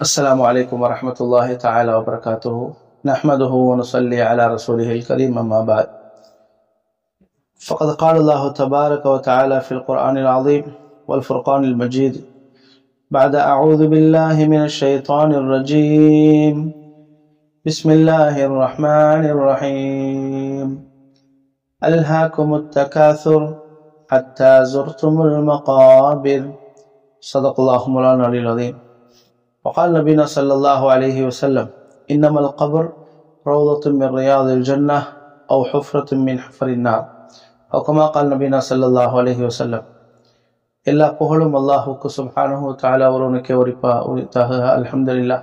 السلام عليكم ورحمة الله تعالى وبركاته نحمده ونصلي على رسوله الكريم أما بعد فقد قال الله تبارك وتعالى في القرآن العظيم والفرقان المجيد بعد أعوذ بالله من الشيطان الرجيم بسم الله الرحمن الرحيم ألهاكم التكاثر حتى زرتم المقابر صدق الله مولانا العلي العظيم وقال نبينا صلى الله عليه وسلم إنما القبر روضة من رياض الجنة أو حفرة من حفر النار أو كما قال نبينا صلى الله عليه وسلم எல்லா புகழும் அல்லாஹுக்கு சுப்ஹானஹு தஆலா ஒருவனுக்கே உரிப்பா உரித்தாக அல்ஹம்துலில்லாஹ்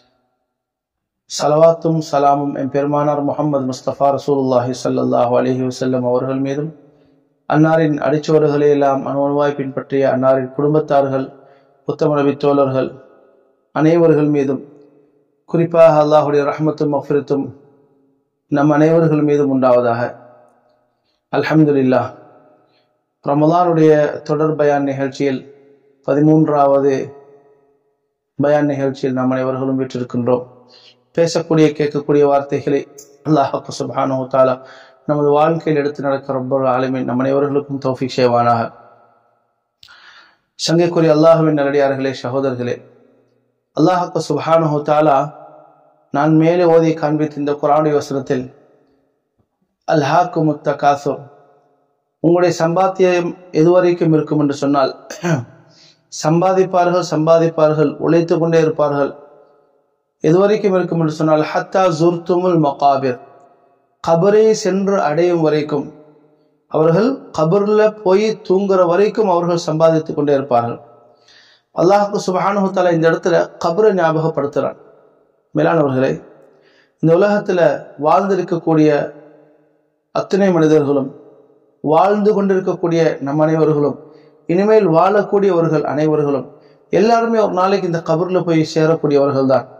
சலவாத்தும் சலாமும் என் பெருமானார் முகமது முஸ்தபா ரசூலுல்லாஹி ஸல்லல்லாஹு அலைஹி வஸல்லம் அவர்கள் மீதும் அன்னாரின் அடிச்சுவடுகளை எல்லாம் அணுவணுவாய் பின்பற்றிய அன்னாரின் குடும்பத்தார்கள் உத்தம நபி தோழர்கள் அனைவர்கள் மீதும் குறிப்பாக அல்லாஹுடைய ரஹ்மத்தும் மஃபிரத்தும் நம் அனைவர்கள் மீதும் உண்டாவதாக அல்ஹம்துலில்லாஹ் ரமலானுடைய தொடர் பயான் நிகழ்ச்சியில் பதிமூன்றாவது பயான் நிகழ்ச்சியில் நாம் அனைவர்களும் பெற்றிருக்கின்றோம் பேசக்கூடிய கேட்கக்கூடிய வார்த்தைகளை அல்லாஹு சுபானு தாலா நமது வாழ்க்கையில் எடுத்து நடக்க ரொம்ப ஆளுமை நம் அனைவர்களுக்கும் தௌஃபிக் செய்வானாக சங்கைக்குரிய அல்லாஹுவின் நல்லடியார்களே சகோதரர்களே அல்லாஹு சுபானு தாலா நான் மேலே ஓதி காண்பித்த இந்த குரானுடைய வசனத்தில் அல்ஹாக்கு முத்த காசூர் உங்களுடைய சம்பாத்தியம் எதுவரைக்கும் இருக்கும் என்று சொன்னால் சம்பாதிப்பார்கள் சம்பாதிப்பார்கள் உழைத்து கொண்டே இருப்பார்கள் எதுவரைக்கும் இருக்கும் என்று சொன்னால் ஹத்தா ஜுர்துமுல் மகாபிர் கபரை சென்று அடையும் வரைக்கும் அவர்கள் கபர்ல போய் தூங்குற வரைக்கும் அவர்கள் சம்பாதித்துக் கொண்டே இருப்பார்கள் அல்லாஹுக்கு சுபானுத்தாலா இந்த இடத்துல கபரை ஞாபகப்படுத்துறான் மேலானவர்களே இந்த உலகத்துல வாழ்ந்திருக்கக்கூடிய அத்தனை மனிதர்களும் வாழ்ந்து கொண்டிருக்கக்கூடிய நம் அனைவர்களும் இனிமேல் வாழக்கூடியவர்கள் அனைவர்களும் எல்லாருமே ஒரு நாளைக்கு இந்த கபர்ல போய் சேரக்கூடியவர்கள் தான்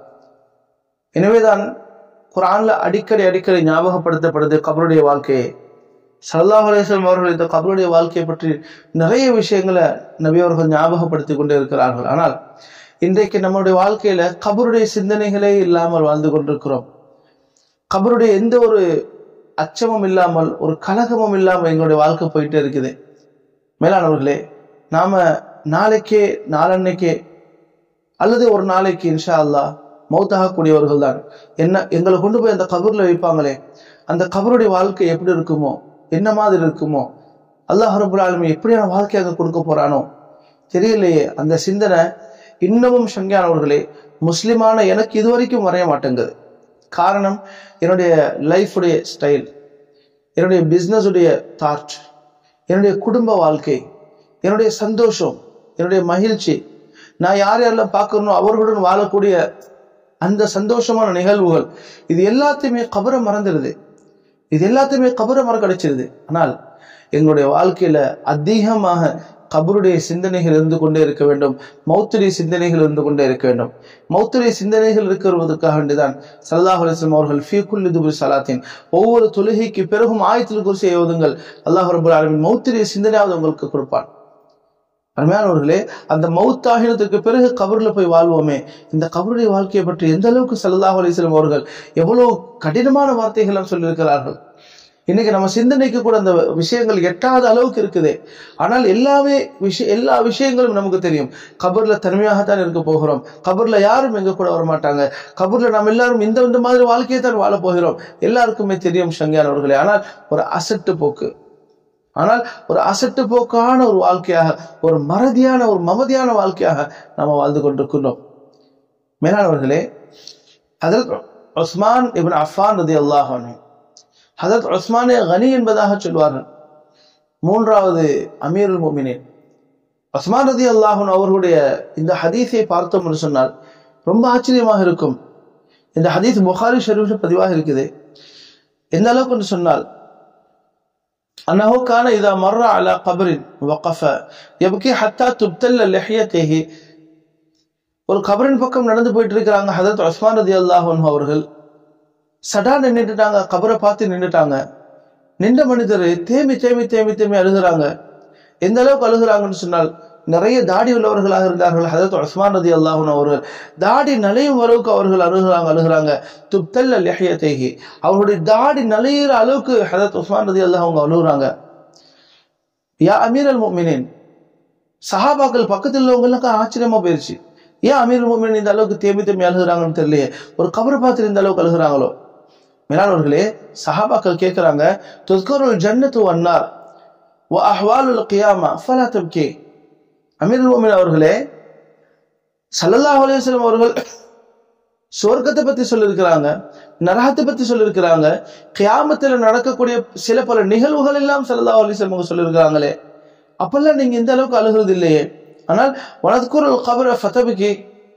எனவேதான் குரான்ல அடிக்கடி அடிக்கடி ஞாபகப்படுத்தப்படுது கபருடைய வாழ்க்கையை சல்லாஹ் அலேஸ்லம் அவர்கள் இந்த கபருடைய வாழ்க்கையை பற்றி நிறைய விஷயங்களை நபி அவர்கள் ஞாபகப்படுத்தி கொண்டே இருக்கிறார்கள் ஆனால் இன்றைக்கு நம்மளுடைய வாழ்க்கையில கபருடைய சிந்தனைகளே இல்லாமல் வாழ்ந்து கொண்டிருக்கிறோம் கபருடைய எந்த ஒரு அச்சமும் இல்லாமல் ஒரு கலகமும் இல்லாமல் எங்களுடைய வாழ்க்கை போயிட்டே இருக்குது மேலானவர்களே நாம நாளைக்கே நாளன்னைக்கே அல்லது ஒரு நாளைக்கு இன்ஷா அல்லா மௌத்தாகக்கூடியவர்கள் தான் என்ன எங்களை கொண்டு போய் அந்த கபூர்ல வைப்பாங்களே அந்த கபருடைய வாழ்க்கை எப்படி இருக்குமோ என்ன மாதிரி இருக்குமோ அல்லாஹ் ரபுல் ஆலமி எப்படியான வாழ்க்கையாக கொடுக்க போறானோ தெரியலையே அந்த சிந்தனை இன்னமும் சங்கியானவர்களே முஸ்லிமான எனக்கு இதுவரைக்கும் வரைய மாட்டேங்குது காரணம் என்னுடைய லைஃபுடைய ஸ்டைல் என்னுடைய பிஸ்னஸுடைய தாட் என்னுடைய குடும்ப வாழ்க்கை என்னுடைய சந்தோஷம் என்னுடைய மகிழ்ச்சி நான் யார் யாரெல்லாம் பார்க்கணும் அவர்களுடன் வாழக்கூடிய அந்த சந்தோஷமான நிகழ்வுகள் இது எல்லாத்தையுமே கபர மறந்துடுது இது எல்லாத்தையுமே கபர மரம் கிடைச்சிருது ஆனால் எங்களுடைய வாழ்க்கையில அதிகமாக கபருடைய சிந்தனைகள் இருந்து கொண்டே இருக்க வேண்டும் மௌத்துடைய சிந்தனைகள் இருந்து கொண்டே இருக்க வேண்டும் மௌத்துடைய சிந்தனைகள் இருக்கிறதுக்காக வேண்டிதான் சல்லாஹ் அலிஸ்லாம் அவர்கள் ஃபீகுல் இதுபு சலாத்தின் ஒவ்வொரு தொழுகைக்கு பிறகும் ஆயத்தில் குறிச்சி ஓதுங்கள் அல்லாஹ் ரபுல் ஆலமின் மௌத்துடைய சிந்தனையாவது உங்களுக்கு கொடுப்பான் அருமையானவர்களே அந்த மௌத்தாகினத்துக்கு பிறகு கபரில் போய் வாழ்வோமே இந்த கபருடைய வாழ்க்கையை பற்றி எந்த அளவுக்கு சல்லாஹ் அலிஸ்லாம் அவர்கள் எவ்வளவு கடினமான வார்த்தைகள் சொல்லியிருக்கிறார்கள் இன்னைக்கு நம்ம சிந்தனைக்கு கூட அந்த விஷயங்கள் எட்டாத அளவுக்கு இருக்குது ஆனால் எல்லாமே விஷய எல்லா விஷயங்களும் நமக்கு தெரியும் கபர்ல தனிமையாகத்தான் இருக்க போகிறோம் கபர்ல யாரும் எங்க கூட வரமாட்டாங்க கபர்ல நாம் எல்லாரும் இந்த இந்த மாதிரி வாழ்க்கையை தான் வாழ போகிறோம் எல்லாருக்குமே தெரியும் சங்கியானவர்களே ஆனால் ஒரு அசட்டு போக்கு ஆனால் ஒரு அசட்டு போக்கான ஒரு வாழ்க்கையாக ஒரு மறதியான ஒரு மமதியான வாழ்க்கையாக நாம் வாழ்ந்து கொண்டிருக்கின்றோம் மேலானவர்களே அதில் உஸ்மான் இவன் அஃபான் ரதி அல்லாஹானு ஹதரத் உஸ்மானே கனி என்பதாக சொல்வார்கள் மூன்றாவது அமீருல் மோமினேன் உஸ்மான் ரதி அல்லாஹன் அவர்களுடைய இந்த ஹதீஸை பார்த்தோம் என்று சொன்னால் ரொம்ப ஆச்சரியமாக இருக்கும் இந்த ஹதீஸ் புகாரி ஷரீஃபில் பதிவாக இருக்குது எந்த அளவுக்கு என்று சொன்னால் أنه كان إذا مر على قبر وقف يبكي حتى تبتل لحيته ஒரு கபரின் பக்கம் நடந்து போயிட்டு இருக்கிறாங்க ஹதரத் உஸ்மான் ரதி அல்லாஹன் அவர்கள் சடா நின்றுட்டாங்க கபரை பார்த்து நின்றுட்டாங்க நின்ற மனிதர் தேமி தேமி தேமி தேமி அழுகுறாங்க எந்த அளவுக்கு அழுகுறாங்கன்னு சொன்னால் நிறைய தாடி உள்ளவர்களாக இருந்தார்கள் ஹதரத் உஸ்மான் ரதி அல்லாஹூன் அவர்கள் தாடி நலையும் அளவுக்கு அவர்கள் அழுகிறாங்க அழுகிறாங்க துப்தல் லஹியத்தேகி அவர்களுடைய தாடி நலையிற அளவுக்கு ஹதரத் உஸ்மான் ரதி அல்லாஹ் அவங்க அழுகுறாங்க யா அமீர் அல் மோமினின் சஹாபாக்கள் பக்கத்தில் உள்ளவங்களுக்கு ஆச்சரியமா போயிருச்சு ஏன் அமீர் மோமின் இந்த அளவுக்கு தேம்பி தேம்பி அழுகுறாங்கன்னு தெரியலையே ஒரு கபரை பார்த்து இந்த அளவுக்கு அழுகுறாங்களோ மேலானவர்களே சஹாபாக்கள் கேட்கிறாங்க துஸ்கருல் ஜன்னத்து வன்னார் வ அஹ்வாலுல் கியாமா ஃபலா தப்கி அமீர் மோமின் அவர்களே சல்லல்லாஹு அலைஹி வஸல்லம் அவர்கள் சொர்க்கத்தை பத்தி சொல்லியிருக்கிறாங்க நரகத்தை பத்தி சொல்லியிருக்கிறாங்க கியாமத்துல நடக்கக்கூடிய சில பல நிகழ்வுகள் எல்லாம் சல்லல்லாஹு அலைஹி வஸல்லம் அவங்க சொல்லியிருக்கிறாங்களே அப்பெல்லாம் நீங்க இந்த அளவுக்கு அழுகிறது இல்லையே ஆனால் வனதுக்குரல் கபர ஃபதபிக்கு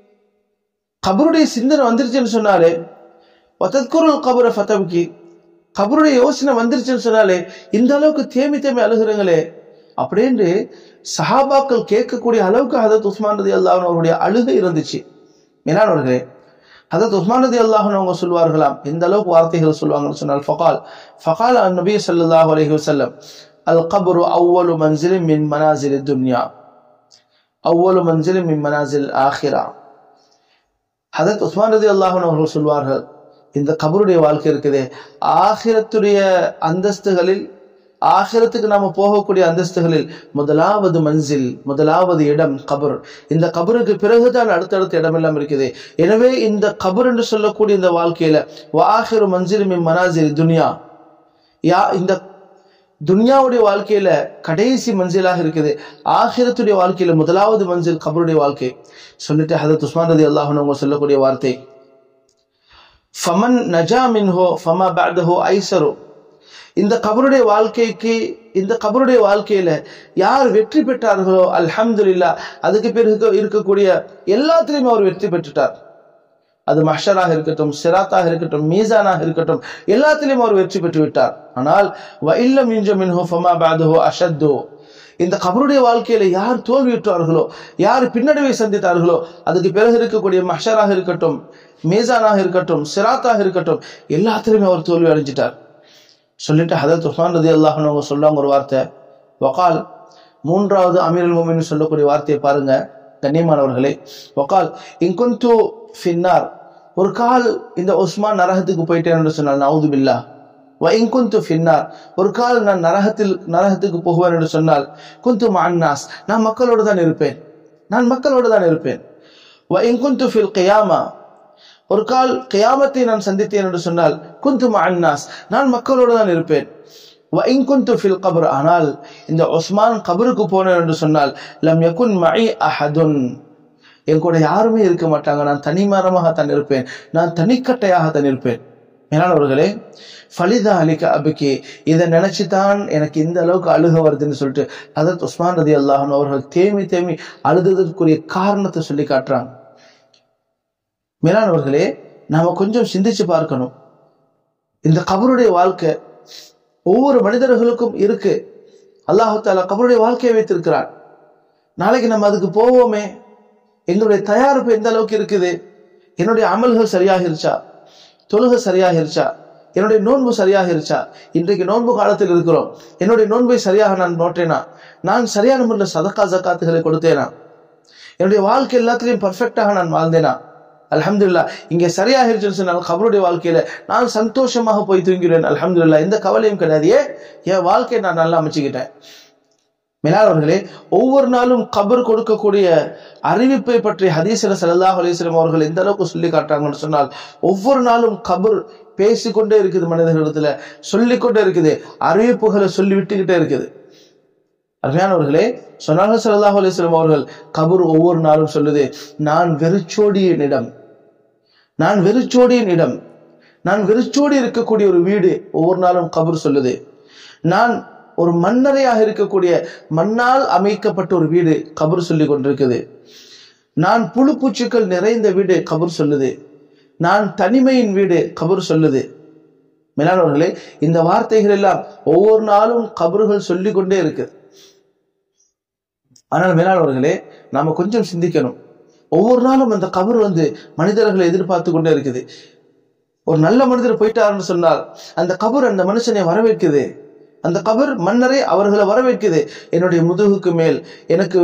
கபருடைய சிந்தனை வந்துருச்சுன்னு சொன்னாலே வதத்குரல் கபர ஃபதபிக்கு கபருடைய யோசனை வந்துருச்சுன்னு சொன்னாலே இந்த அளவுக்கு தேமி தேமி அழுகிறீங்களே அப்படின்னு சஹாபாக்கள் கேட்கக்கூடிய அளவுக்கு ஹதத் உஸ்மான் ரதி அல்லாஹன் அவருடைய அழுகை இருந்துச்சு மேலானவர்களே ஹதத் உஸ்மான் ரதி அல்லாஹன் அவங்க சொல்வார்களாம் எந்த அளவுக்கு வார்த்தைகள் சொல்லுவாங்கன்னு சொன்னால் ஃபகால் ஃபகால் அன் நபி ஸல்லல்லாஹு அலைஹி வஸல்லம் அல் கபரு அவ்வளு மன்சிலி மின் மனாசில் துன்யா அவ்வளு மன்சிலி மின் மனாசில் ஆஹிரா ஹதத் உஸ்மான் ரதி அல்லாஹன் அவர்கள் சொல்வார்கள் இந்த கபருடைய வாழ்க்கை இருக்குதே ஆகிரத்துடைய அந்தஸ்துகளில் ஆகிரத்துக்கு நாம போகக்கூடிய அந்தஸ்துகளில் முதலாவது மன்சில் முதலாவது இடம் கபர் இந்த கபருக்கு பிறகுதான் அடுத்தடுத்த இடமெல்லாம் இருக்குது எனவே இந்த கபர் என்று சொல்லக்கூடிய இந்த வாழ்க்கையில வாஹிரு மன்சில் மின் மனாசில் துனியா யா இந்த துன்யாவுடைய வாழ்க்கையில கடைசி மஞ்சளாக இருக்குது ஆகிரத்துடைய வாழ்க்கையில முதலாவது மஞ்சள் கபருடைய வாழ்க்கை சொல்லிட்டு ஹதத் உஸ்மான் ரதி அல்லாஹன் அவங்க சொல்லக்கூடிய வார்த்தை ஃபமன் நஜா மின்ஹோ ஃபமா பேதஹோ ஐசரோ இந்த கபருடைய வாழ்க்கைக்கு இந்த கபருடைய வாழ்க்கையில யார் வெற்றி பெற்றார்களோ அல்ஹம்துலில்லா அதுக்கு பிறகு இருக்கக்கூடிய எல்லாத்திலையுமே அவர் வெற்றி பெற்றுட்டார் அது மஷராக இருக்கட்டும் சிராத்தாக இருக்கட்டும் மீசானாக இருக்கட்டும் எல்லாத்திலையும் அவர் வெற்றி பெற்று விட்டார் ஆனால் வஇல்லம் மின்ஜ மின்ஹு ஃபமா பாதுஹோ அஷத்தோ இந்த கபருடைய வாழ்க்கையில யார் தோல்வியுற்றார்களோ யார் பின்னடைவை சந்தித்தார்களோ அதுக்கு பிறகு இருக்கக்கூடிய மஷராக இருக்கட்டும் மீசானாக இருக்கட்டும் சிராத்தாக இருக்கட்டும் எல்லாத்திலுமே அவர் தோல்வி அடைஞ்சிட்டார் சொல்லிட்டு ஹதரத் உஸ்மான் ரதி அல்லாஹன் அவங்க சொல்லுவாங்க ஒரு வார்த்தை வகால் மூன்றாவது அமீருல் மோமின் சொல்லக்கூடிய வார்த்தையை பாருங்க கண்ணியமானவர்களே வகால் இங்குந்து ஃபின்னார் ஒரு கால் இந்த உஸ்மான் நரகத்துக்கு போயிட்டேன் என்று சொன்னால் நவுது பில்லா வ இங்குந்து ஃபின்னார் ஒரு கால் நான் நரகத்தில் நரகத்துக்கு போகுவேன் என்று சொன்னால் குந்து மான்னாஸ் நான் மக்களோடு தான் இருப்பேன் நான் மக்களோடு தான் இருப்பேன் வ இங்குந்து ஃபில் கியாமா ஒரு கால் கியாமத்தை நான் சந்தித்தேன் என்று சொன்னால் குந்து அன்னாஸ் நான் மக்களோடு தான் இருப்பேன் குந்து ஃபில் கபர் ஆனால் இந்த ஒஸ்மான் கபருக்கு போனேன் என்று சொன்னால் லம் யகுன் மஐ அஹதுன் என் கூட யாருமே இருக்க மாட்டாங்க நான் தனிமரமாகத்தான் இருப்பேன் நான் தனிக்கட்டையாகத்தான் இருப்பேன் மேலானவர்களே ஃபலிதா அலிக அபிகே இதை நினைச்சுதான் எனக்கு இந்த அளவுக்கு அழுக வருதுன்னு சொல்லிட்டு அதற்கு உஸ்மான் ரதி அல்லாஹன் அவர்கள் தேமி தேமி அழுததற்குரிய காரணத்தை சொல்லி காட்டுறாங்க மேலானவர்களே நாம கொஞ்சம் சிந்திச்சு பார்க்கணும் இந்த கபருடைய வாழ்க்கை ஒவ்வொரு மனிதர்களுக்கும் இருக்கு அல்லாஹு தாலா கபருடைய வாழ்க்கையை வைத்திருக்கிறான் நாளைக்கு நம்ம அதுக்கு போவோமே எங்களுடைய தயாரிப்பு எந்த அளவுக்கு இருக்குது என்னுடைய அமல்கள் சரியாகிருச்சா தொழுகை சரியாகிருச்சா என்னுடைய நோன்பு சரியாகிருச்சா இன்றைக்கு நோன்பு காலத்தில் இருக்கிறோம் என்னுடைய நோன்பை சரியாக நான் நோட்டேனா நான் சரியான முறையில் சதக்கா ஜக்காத்துகளை கொடுத்தேனா என்னுடைய வாழ்க்கை எல்லாத்திலையும் பர்ஃபெக்டாக நான் வாழ்ந்தேனா அலமதுல்லா இங்கே சரியாகிருச்சுன்னு சொன்னால் கபருடைய வாழ்க்கையில நான் சந்தோஷமாக போய் தூங்கிடுவேன் அலமதுல்லா எந்த கவலையும் கிடையாது ஏன் என் வாழ்க்கையை நான் நல்லா அமைச்சுக்கிட்டேன் மேலாளர்களே ஒவ்வொரு நாளும் கபர் கொடுக்கக்கூடிய அறிவிப்பை பற்றி ஹதீஸ்ல சல்லாஹ் அலிஸ்லாம் அவர்கள் எந்த அளவுக்கு சொல்லி காட்டுறாங்கன்னு சொன்னால் ஒவ்வொரு நாளும் கபர் பேசிக்கொண்டே இருக்குது மனிதர்களிடத்துல சொல்லிக்கொண்டே இருக்குது அறிவிப்புகளை சொல்லி விட்டுக்கிட்டே இருக்குது அருமையானவர்களே சொன்னாங்க சல்லாஹ் அலிஸ்லாம் அவர்கள் கபர் ஒவ்வொரு நாளும் சொல்லுது நான் வெறிச்சோடியின் இடம் நான் வெறிச்சோடியின் இடம் நான் வெறிச்சோடி இருக்கக்கூடிய ஒரு வீடு ஒவ்வொரு நாளும் கபர் சொல்லுது நான் ஒரு மன்னரையாக இருக்கக்கூடிய மண்ணால் அமைக்கப்பட்ட ஒரு வீடு கபர் சொல்லி கொண்டிருக்குது நான் புழு பூச்சிகள் நிறைந்த வீடு கபர் சொல்லுது நான் தனிமையின் வீடு கபர் சொல்லுது மேலானவர்களே இந்த வார்த்தைகள் எல்லாம் ஒவ்வொரு நாளும் கபர்கள் சொல்லிக் கொண்டே இருக்கு ஆனால் மேலானவர்களே நாம கொஞ்சம் சிந்திக்கணும் ஒவ்வொரு நாளும் அந்த கபர் வந்து மனிதர்களை எதிர்பார்த்து கொண்டே இருக்குது ஒரு நல்ல மனிதர் போயிட்டாருன்னு சொன்னால் அந்த கபர் அந்த மனுஷனை வரவேற்குது அந்த கபர் மன்னரை அவர்களை வரவேற்குது என்னுடைய முதுகுக்கு மேல் எனக்கு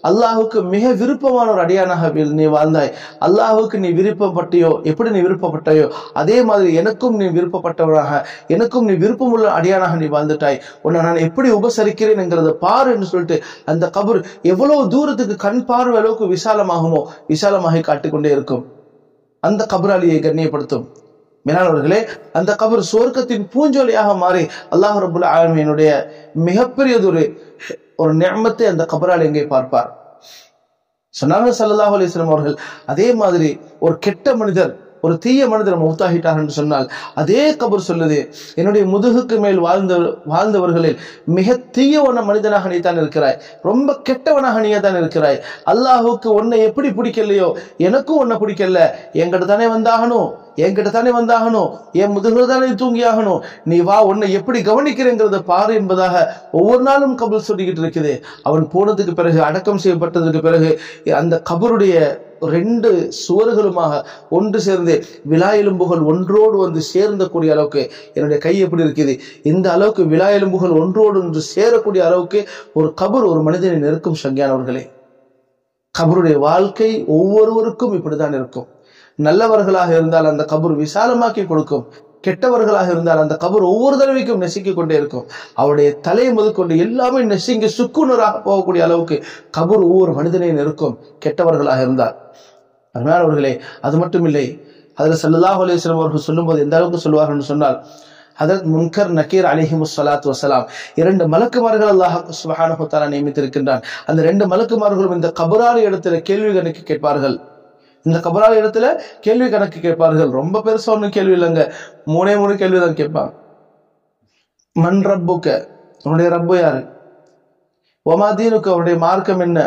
அல்லாஹுக்கு மிக விருப்பமான ஒரு அடியானாக வி- நீ வாழ்ந்தாய் அல்லாஹுக்கு நீ விருப்பப்பட்டியோ எப்படி நீ விருப்பப்பட்டாயோ அதே மாதிரி எனக்கும் நீ விருப்பப்பட்டவனாக எனக்கும் நீ விருப்பமுள்ள அடியானாக நீ வாழ்ந்துட்டாய் உன்னை நான் எப்படி உபசரிக்கிறேன் என்கிறத பாரு என்று சொல்லிட்டு அந்த கபர் எவ்வளவு தூரத்துக்கு கண் பார்வை அளவுக்கு விசாலமாகுமோ விசாலமாகி காட்டிக்கொண்டே இருக்கும் அந்த கபராளியை கண்ணியப்படுத்தும் மேலானவர்களே அந்த கபர் சுவர்க்கத்தின் பூஞ்சோலியாக மாறி அல்லாஹ் ரபுல் ஆலமீனுடைய மிகப்பெரியதொரு ஒரு நியமத்தை அந்த கபராளி எங்கே பார்ப்பார் சொன்னாங்க ஸல்லல்லாஹு அலைஹி வஸல்லம் அவர்கள் அதே மாதிரி ஒரு கெட்ட மனிதர் ஒரு தீய மனிதர் மௌத்தாகிட்டார் என்று சொன்னால் அதே கபர் சொல்லுது என்னுடைய முதுகுக்கு மேல் வாழ்ந்த வாழ்ந்தவர்களில் மிக தீயவன மனிதனாக நீ தான் இருக்கிறாய் ரொம்ப கெட்டவனாக நீ தான் இருக்கிறாய் அல்லாஹுக்கு உன்னை எப்படி பிடிக்கலையோ எனக்கும் உன்னை பிடிக்கல என்கிட்ட தானே வந்தாகணும் என்கிட்ட தானே வந்தாகணும் என் முதுகுல தானே தூங்கி ஆகணும் நீ வா உன்னை எப்படி கவனிக்கிறேங்கிறத பாரு என்பதாக ஒவ்வொரு நாளும் கபல் சொல்லிக்கிட்டு இருக்குது அவன் போனதுக்கு பிறகு அடக்கம் செய்யப்பட்டதுக்கு பிறகு அந்த கபருடைய ரெண்டு சுவர்களுமாக ஒன்று சேர்ந்து விழா எலும்புகள் ஒன்றோடு வந்து சேர்ந்த கூடிய அளவுக்கு என்னுடைய கை எப்படி இருக்குது இந்த அளவுக்கு விழா எலும்புகள் ஒன்றோடு ஒன்று சேரக்கூடிய அளவுக்கு ஒரு கபர் ஒரு மனிதனை நெருக்கும் சங்கியானவர்களே கபருடைய வாழ்க்கை ஒவ்வொருவருக்கும் இப்படித்தான் இருக்கும் நல்லவர்களாக இருந்தால் அந்த கபர் விசாலமாக்கி கொடுக்கும் கெட்டவர்களாக இருந்தால் அந்த கபர் ஒவ்வொரு தடவைக்கும் நெசுக்கிக் கொண்டே இருக்கும் அவருடைய தலையை முதற்கொண்டு எல்லாமே நெசுங்கி சுக்குநூறாக போகக்கூடிய அளவுக்கு கபர் ஒவ்வொரு மனிதனையும் இருக்கும் கெட்டவர்களாக இருந்தால் அருமையானவர்களே அது மட்டும் இல்லை அதில் சல்லல்லாஹு அலைஹி வஸல்லம் அவர்கள் சொல்லும்போது எந்த அளவுக்கு சொல்லுவார்கள் என்று சொன்னால் ஹதரத் முன்கர் நக்கீர் அலிஹிமு சலாத்து வசலாம் இரண்டு மலக்குமார்கள் அல்லாஹ் சுபஹானஹு தஆலா நியமித்திருக்கின்றான் அந்த ரெண்டு மலக்குமார்களும் இந்த கபராரி இடத்துல கேள்வி கணக்கு கேட்பார்கள் இந்த கபராரி இடத்துல கேள்வி கணக்கு கேட்பார்கள் ரொம்ப பெருசா ஒன்றும் கேள்வி இல்லைங்க மூணே மூணு கேள்வி தான் கேட்பாங்க மண் ரப்புக்க உன்னுடைய ரப்பு யாரு ஒமாதீனுக்கு அவருடைய மார்க்கம் என்ன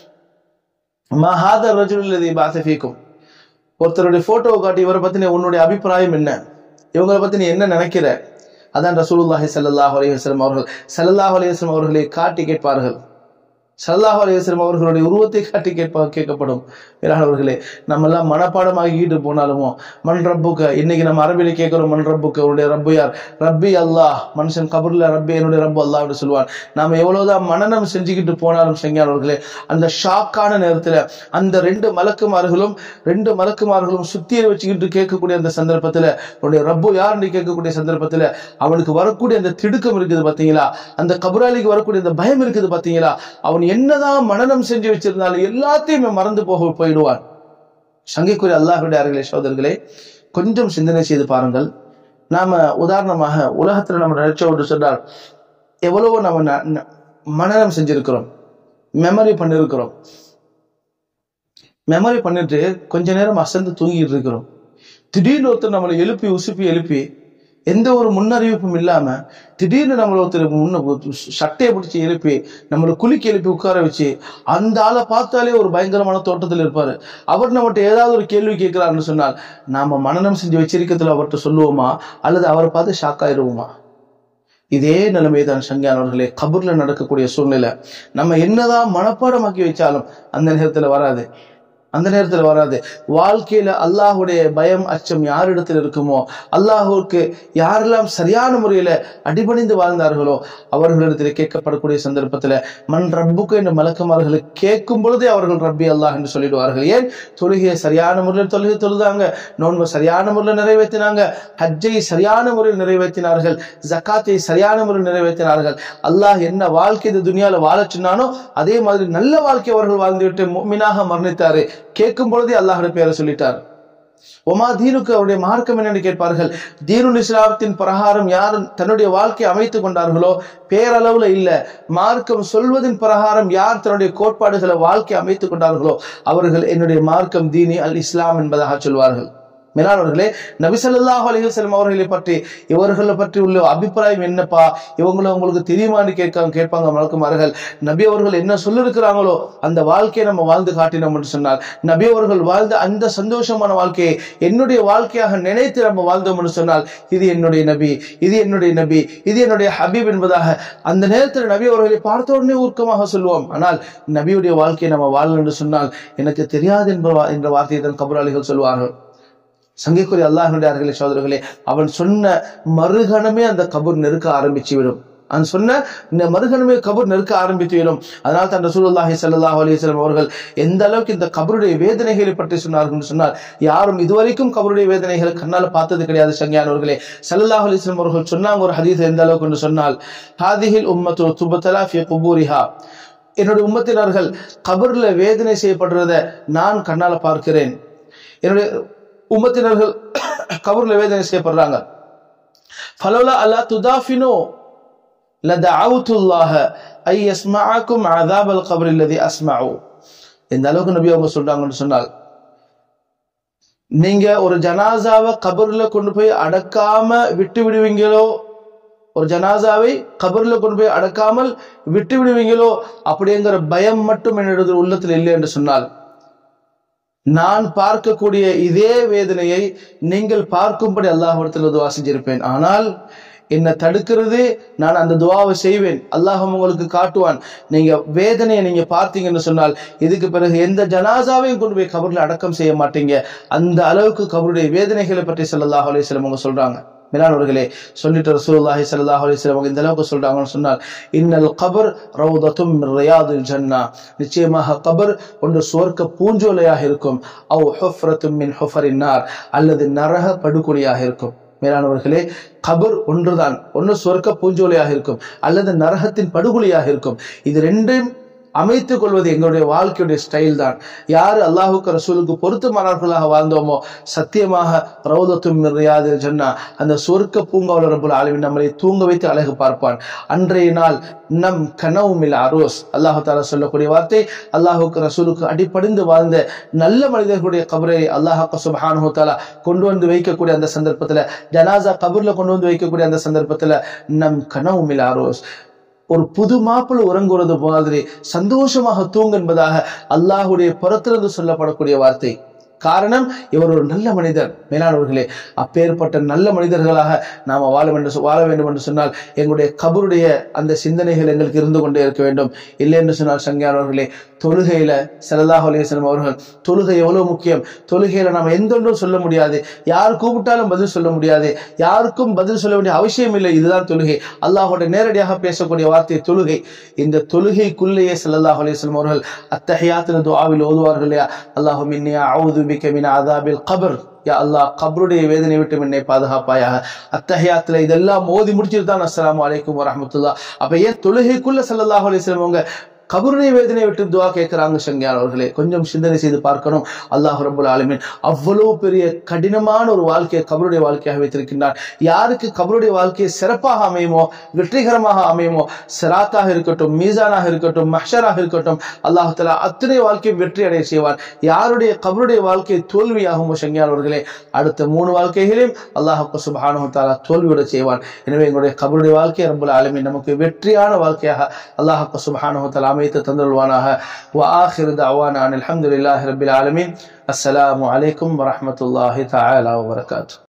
மஹாதர் ரஜுல்லதி பாசஃபீக்கும் ஒருத்தருடைய போட்டோவை காட்டி இவரை பத்தி உன்னுடைய அபிப்பிராயம் என்ன இவங்களை பத்தி நீ என்ன நினைக்கிற அதான் ரசூலுல்லாஹி ஸல்லல்லாஹு அலைஹி வஸல்லம் அவர்கள் ஸல்லல்லாஹு அலைஹி வஸல்லம் அவர்களை காட்டி கேட்பார்கள் ஸல்லல்லாஹு அலைஹி வஸல்லம் அவர்களுடைய உருவத்தை காட்டி கேட்பா கேட்கப்படும் மேலானவர்களே நம்ம எல்லாம் மனப்பாடமாகிட்டு போனாலுமோ மண் ரப்புக்க இன்னைக்கு நம்ம அரபில கேட்கிறோம் மண் ரப்புக்க உன்னுடைய ரப்பு யார் ரப்பி அல்லாஹ் மனுஷன் கபர்ல ரப்பி என்னுடைய ரப்பு அல்லாஹ் என்று சொல்லுவான் நாம எவ்வளவுதான் மனநம் செஞ்சுக்கிட்டு போனாலும் செஞ்சானவர்களே அந்த ஷாக்கான நேரத்துல அந்த ரெண்டு மலக்குமார்களும் ரெண்டு மலக்குமார்களும் சுத்தியை வச்சுக்கிட்டு கேட்கக்கூடிய அந்த சந்தர்ப்பத்துல உன்னுடைய ரப்பு யாருன்னு கேட்கக்கூடிய சந்தர்ப்பத்துல அவனுக்கு வரக்கூடிய அந்த திடுக்கம் இருக்குது பாத்தீங்களா அந்த கபராளிக்கு வரக்கூடிய அந்த பயம் இருக்குது பாத்தீங்களா அவன் என்னதான் மனநம் செஞ்சு வச்சிருந்தாலும் எல்லாத்தையுமே மறந்து போக போயிடுவான் சங்கைக்குரிய அல்லாஹுடைய அருகிலே சோதர்களே கொஞ்சம் சிந்தனை செய்து பாருங்கள் நாம உதாரணமாக உலகத்துல நம்ம நினைச்ச ஒன்று சொன்னால் எவ்வளவோ நம்ம ந- ந- மனநம் செஞ்சிருக்கிறோம் மெமரி பண்ணிருக்கிறோம் மெமரி பண்ணிட்டு கொஞ்ச நேரம் அசந்து தூங்கிட்டு இருக்கிறோம் திடீர்னு ஒருத்தர் நம்மளை எழுப்பி உசுப்பி எழுப்பி எந்த ஒரு முன்னறிவிப்பும் இல்லாம திடீர்னு நம்மள ஒருத்தர் முன்ன சட்டையை பிடிச்சி எழுப்பி நம்மளை குலுக்கி எழுப்பி உட்கார வச்சு அந்த ஆளை பார்த்தாலே ஒரு பயங்கரமான தோட்டத்தில் இருப்பாரு அவர் நம்மகிட்ட ஏதாவது ஒரு கேள்வி கேட்கிறாருன்னு சொன்னால் நாம மனநம் செஞ்சு வச்சிருக்கிறதுல அவர்கிட்ட சொல்லுவோமா அல்லது அவரை பார்த்து ஷாக் ஆயிடுவோமா இதே நிலைமை தான் சங்கியானவர்களே கபூர்ல நடக்கக்கூடிய சூழ்நிலை நம்ம என்னதான் மனப்பாடமாக்கி வச்சாலும் அந்த நேரத்துல வராது அந்த நேரத்துல வராது வாழ்க்கையில அல்லாஹுடைய பயம் அச்சம் யாரிடத்தில் இருக்குமோ அல்லாஹுக்கு யாரெல்லாம் சரியான முறையில அடிபணிந்து வாழ்ந்தார்களோ அவர்களிடத்தில் கேட்கப்படக்கூடிய சந்தர்ப்பத்துல மண் ரப்புக்கு என்று மலக்குமார்கள் கேட்கும் பொழுதே அவர்கள் ரப்பி அல்லாஹ் என்று சொல்லிடுவார்கள் ஏன் தொழுகையை சரியான முறையில் தொழுகை தொழுதாங்க நோன்பை சரியான முறையில் நிறைவேற்றினாங்க ஹஜ்ஜை சரியான முறையில் நிறைவேற்றினார்கள் ஜக்காத்தை சரியான முறையில் நிறைவேற்றினார்கள் அல்லாஹ் என்ன வாழ்க்கை இந்த துனியால வாழச் சொன்னானோ அதே மாதிரி நல்ல வாழ்க்கை அவர்கள் வாழ்ந்துவிட்டு முஃமினாக மரணித்தாரு கேட்கும் பொழுதே அல்லாஹுடைய பேரை சொல்லிட்டார் ஒமா தீனுக்கு அவருடைய மார்க்கம் என்னன்னு கேட்பார்கள் தீனுல் இஸ்லாமத்தின் பிரகாரம் யார் தன்னுடைய வாழ்க்கையை அமைத்துக் கொண்டார்களோ பேரளவுல இல்ல மார்க்கம் சொல்வதின் பிரகாரம் யார் தன்னுடைய கோட்பாடுகளை வாழ்க்கை அமைத்துக் கொண்டார்களோ அவர்கள் என்னுடைய மார்க்கம் தீனி அல் இஸ்லாம் என்பதாக சொல்வார்கள் மேலானவர்களே நபி ஸல்லல்லாஹு அலைஹி வஸல்லம் அவர்களை பற்றி இவர்களை பற்றி உள்ள அபிப்பிராயம் என்னப்பா இவங்கள உங்களுக்கு தெரியுமான்னு கேட்க கேட்பாங்க மலக்குமார்கள் நபி அவர்கள் என்ன சொல்லிருக்கிறாங்களோ அந்த வாழ்க்கையை நம்ம வாழ்ந்து காட்டினோம் என்று சொன்னால் நபி அவர்கள் வாழ்ந்த அந்த சந்தோஷமான வாழ்க்கையை என்னுடைய வாழ்க்கையாக நினைத்து நம்ம வாழ்ந்தோம் என்று சொன்னால் இது என்னுடைய நபி இது என்னுடைய நபி இது என்னுடைய ஹபீப் என்பதாக அந்த நேரத்தில் நபி அவர்களை பார்த்த உடனே ஊக்கமாக சொல்லுவோம் ஆனால் நபியுடைய வாழ்க்கையை நம்ம வாழணும் என்று சொன்னால் எனக்கு தெரியாது என்ற வா- என்ற வார்த்தையை தான் கபராளிகள் சொல்வார்கள் சங்கைக்குரிய அல்லாஹனுடைய அருகிலே சோதரர்களே அவன் சொன்ன மறுகணமே அந்த கபூர் நெருக்க ஆரம்பிச்சு விடும் நான் சொன்ன இந்த மறுகணமே கபர் நெருக்க ஆரம்பித்துவிடும் அதனால் தான் ரசூலுல்லாஹி ஸல்லல்லாஹு அலைஹி வஸல்லம் அவர்கள் எந்த அளவுக்கு இந்த கபருடைய வேதனைகளை பற்றி சொன்னார்கள் என்று சொன்னால் யாரும் இதுவரைக்கும் கபருடைய வேதனைகளை கண்ணால் பார்த்தது கிடையாது சங்கியானவர்களே ஸல்லல்லாஹு அலைஹி வஸல்லம் அவர்கள் சொன்னாங்க ஒரு ஹதீஸ் எந்த அளவுக்கு என்று சொன்னால் ஹாதிஹில் உம்மத்து துபத்தலா ஃபி குபூரிஹா என்னுடைய உம்மத்தினர்கள் கபர்ல வேதனை செய்யப்படுறத நான் கண்ணால பார்க்கிறேன் என்னுடைய உம்மத்தினர்கள் கபர்ல வேதனை செய்யப்படுறாங்க ஃபலோலா அல்லா துதாஃபினோ லதஅவுத்துல்லாஹ ஐ யஸ்மஅக்கும் அஸாபல் கப்ர் அல்லதி அஸ்மஉ இந்த அளவுக்கு நபி அவங்க சொல்றாங்கன்னு சொன்னால் நீங்க ஒரு ஜனாசாவை கபர்ல கொண்டு போய் அடக்காம விட்டு விடுவீங்களோ ஒரு ஜனாசாவை கபர்ல கொண்டு போய் அடக்காமல் விட்டு விடுவீங்களோ அப்படிங்கிற பயம் மட்டும் என்னுடைய உள்ளத்தில் இல்லை என்று சொன்னால் நான் பார்க்கக்கூடிய இதே வேதனையை நீங்கள் பார்க்கும்படி அல்லாஹிடத்தில் துவா செஞ்சிருப்பேன் ஆனால் என்னை தடுக்கிறது நான் அந்த துவாவை செய்வேன் அல்லாஹ் உங்களுக்கு காட்டுவான் நீங்க வேதனையை நீங்க பார்த்தீங்கன்னு சொன்னால் இதுக்கு பிறகு எந்த ஜனாசாவையும் கொண்டு போய் கபரில் அடக்கம் செய்ய மாட்டீங்க அந்த அளவுக்கு கபருடைய வேதனைகளை பற்றி சல்லாஹ் அலிஸ்லம் அவங்க சொல்றாங்க மேலானவர்களே சொல்லிட்டு ரசூலுல்லாஹி ஸல்லல்லாஹு அலைஹி வஸல்லம் இந்த அளவுக்கு சொல்றாங்கன்னு சொன்னால் இன்னல் கபர் ரௌதத்தும் மின் ரியாதில் ஜன்னா நிச்சயமாக கபர் ஒன்று சுவர்க்க பூஞ்சோலையாக இருக்கும் அவ் ஹுஃப்ரத்தும் மின் ஹுஃபரின் நார் அல்லது நரக படுகொலியாக இருக்கும் மேலானவர்களே கபர் ஒன்றுதான் ஒன்று சொர்க்க பூஞ்சோலையாக இருக்கும் அல்லது நரகத்தின் படுகொலியாக இருக்கும் இது ரெண்டும் அமைத்துக் கொள்வது எங்களுடைய வாழ்க்கையுடைய ஸ்டைல் தான் யார் அல்லாஹுக்கு ரசூலுக்கு பொருத்தமானவர்களாக வாழ்ந்தோமோ சத்தியமாக பிரௌதத்தும் ரியாது சொன்னா அந்த சொர்க்க பூங்காவில் ரபுல் ஆலமின் நம்மளை தூங்க வைத்து அழகு பார்ப்பான் அன்றைய நாள் நம் கனவுமில் அரோஸ் அல்லாஹு தாலா சொல்லக்கூடிய வார்த்தை அல்லாஹுக்கு ரசூலுக்கு அடிப்படைந்து வாழ்ந்த நல்ல மனிதர்களுடைய கபரை அல்லாஹாக்கு சுபஹானு தாலா கொண்டு வந்து வைக்கக்கூடிய அந்த சந்தர்ப்பத்துல ஜனாசா கபர்ல கொண்டு வந்து வைக்கக்கூடிய அந்த சந்தர்ப்பத்துல நம் கனவுமில் அரோஸ் ஒரு புது மாப்பிள்ளை உறங்குவது மாதிரி சந்தோஷமாக தூங்கு என்பதாக அல்லாஹுடைய புறத்திலிருந்து சொல்லப்படக்கூடிய வார்த்தை காரணம் இவர் ஒரு நல்ல மனிதர் மேலானவர்களே அப்பேற்பட்ட நல்ல மனிதர்களாக நாம வாழ வேண்டும் வாழ வேண்டும் என்று சொன்னால் எங்களுடைய கபருடைய அந்த சிந்தனைகள் எங்களுக்கு இருந்து கொண்டே இருக்க வேண்டும் இல்லை என்று சொன்னால் சங்கியானவர்களே தொழுகையில சலல்லாஹ் அலிஸ்லம் அவர்கள் தொழுகை எவ்வளவு முக்கியம் தொழுகையில நாம் எந்த ஒன்றும் சொல்ல முடியாது யார் கூப்பிட்டாலும் பதில் சொல்ல முடியாது யாருக்கும் பதில் சொல்ல வேண்டிய அவசியம் இல்லை இதுதான் தொழுகை அல்லாஹோட நேரடியாக பேசக்கூடிய வார்த்தை தொழுகை இந்த தொழுகைக்குள்ளேயே சல்லல்லாஹ் அலிஸ்லம் அவர்கள் அத்தகையாத்தின துவாவில் ஓதுவார்கள் இல்லையா அல்லாஹு மின்னியா அவுது பிக்க மின் அதாபில் கபர் யா அல்லாஹ் கபருடைய வேதனை விட்டு என்னை பாதுகாப்பாயாக அத்தகையாத்துல இதெல்லாம் ஓதி முடிச்சுட்டு தான் அஸ்லாம் வலைக்கும் வரமத்துல்லா அப்ப ஏன் தொழுகைக்குள்ள சல்லல்லாஹ் அலிஸ்லம் அவங்க கபருடைய வேதனை விட்டு துவா கேட்கிறாங்க சங்கியார் அவர்களே கொஞ்சம் சிந்தனை செய்து பார்க்கணும் அல்லாஹ் ரபுல் ஆலமின் அவ்வளவு பெரிய கடினமான ஒரு வாழ்க்கையை கபருடைய வாழ்க்கையாக வைத்திருக்கின்றார் யாருக்கு கபருடைய வாழ்க்கையை சிறப்பாக அமையுமோ வெற்றிகரமாக அமையுமோ சிராத்தாக இருக்கட்டும் மீசானாக இருக்கட்டும் மஹராக இருக்கட்டும் அல்லாஹ் தலா அத்தனை வாழ்க்கையை வெற்றி அடைய செய்வார் யாருடைய கபருடைய வாழ்க்கை தோல்வியாகுமோ சங்கியார் அவர்களே அடுத்த மூணு வாழ்க்கைகளையும் அல்லாஹு சுபானு தாலா தோல்வியோட செய்வான் எனவே எங்களுடைய கபருடைய வாழ்க்கை ரபுல் ஆலமின் நமக்கு வெற்றியான வாழ்க்கையாக அல்லாஹு சுபானு தாலா அமைத்து தந்துள்வானாக وآخر دعوانا أن الحمد لله رب العالمين السلام عليكم ورحمة الله تعالى وبركاته